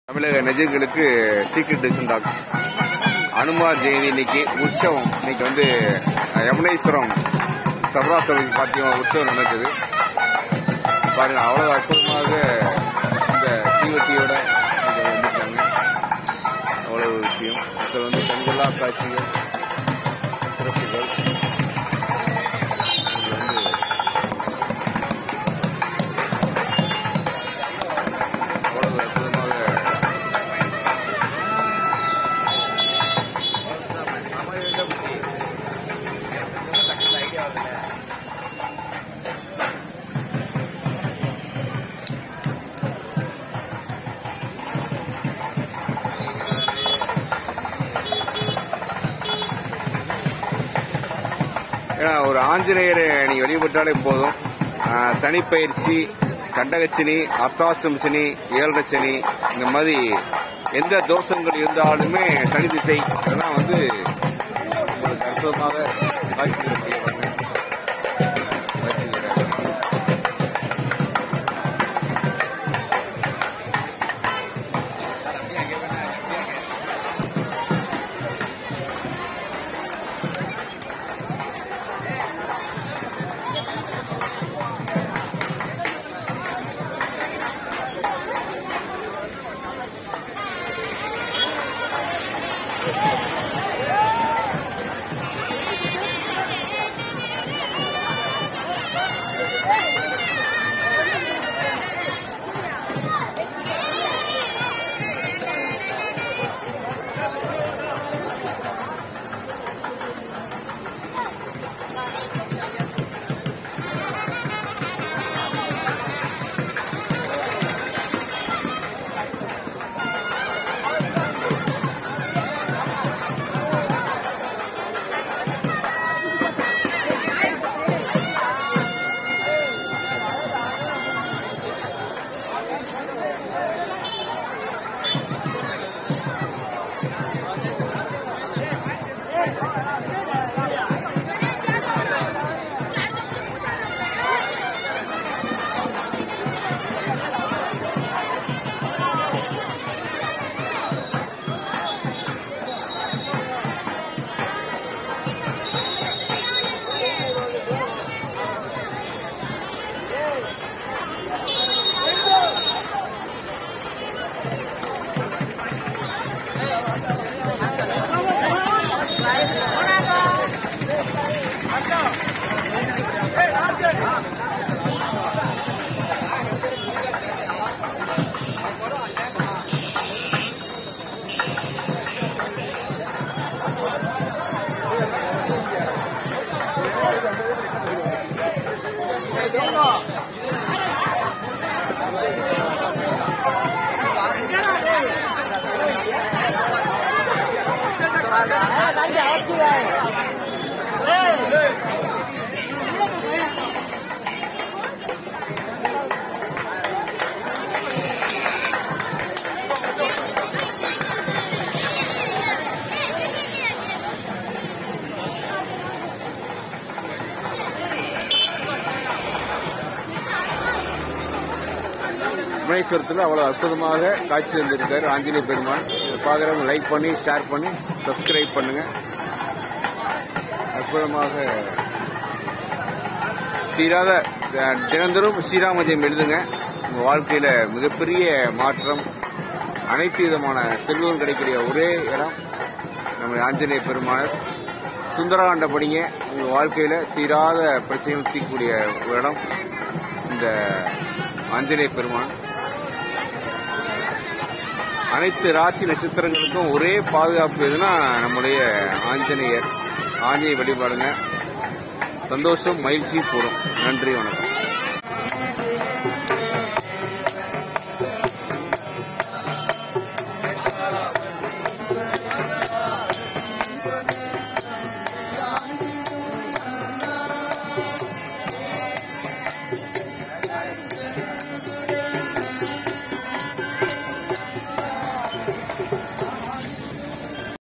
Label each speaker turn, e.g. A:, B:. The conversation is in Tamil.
A: தமிழக நெஜங்களுக்கு சீக்ரெட் டிசன் டாக்ஸ் அனுமார் ஜெயந்தி இன்னைக்கு உற்சவம் இன்னைக்கு வந்து அஹ், யமுனேஸ்வரம் சபராசபதி பாத்தியம் உற்சவம் நடக்குது பாருங்க அவ்வளவு அற்புதமாக இந்த தீவட்டியோட இங்க வந்துட்டாங்க அவ்வளவு விஷயம் அடுத்து வந்து கண்கொள்ளா காட்சிகள் சிறப்புகள் இது வந்து அவ்வளவு அற்புதமாக ஏன்னா ஒரு ஆஞ்சநேயரை நீங்க வழிபட்டாலே போதும் ஆஹ், சனிப்பயிற்சி கண்டகச்சனி அர்த்தாசம் சனி ஏழரை சனி இந்த மாதிரி எந்த தோஷங்கள் இருந்தாலுமே சனி திசை இதெல்லாம் வந்து உங்களுக்கு அற்புதமாக காட்சி தரக்கூடியவங்க. காட்சி தர- புவனேஸ்வரத்தில் அவ்வளவு அற்புதமாக காட்சி தந்திருக்காரு ஆஞ்சநேய பெருமாள் இதை பார்க்குறவங்க லைக் பண்ணி ஷேர் பண்ணி சப்ஸ்கிரைப் பண்ணுங்க அற்புதமாக தீராத அஹ், தினந்தோறும் ஸ்ரீராம ஜெயம் எழுதுங்க உங்க வாழ்க்கையில மிகப்பெரிய மாற்றம் அனைத்து விதமான செல்வம் கிடைக்கிற ஒரே இடம் நம்ம ஆஞ்சநேய பெருமாள் சுந்தரகாண்ட படிங்க உங்க வாழ்க்கையில தீராத பிரச்சனைகள் தீர்க்கக்கூடிய ஒரு இடம் இந்த ஆஞ்சநேய பெருமாள் அனைத்து ராசி நட்சத்திரங்களுக்கும் ஒரே பாதுகாப்பு எதுனா நம்முடைய ஆஞ்சநேயர் ஆஞ்சநேய வழிபாடுங்க சந்தோஷம் மகிழ்ச்சி கூடும் நன்றி வணக்கம்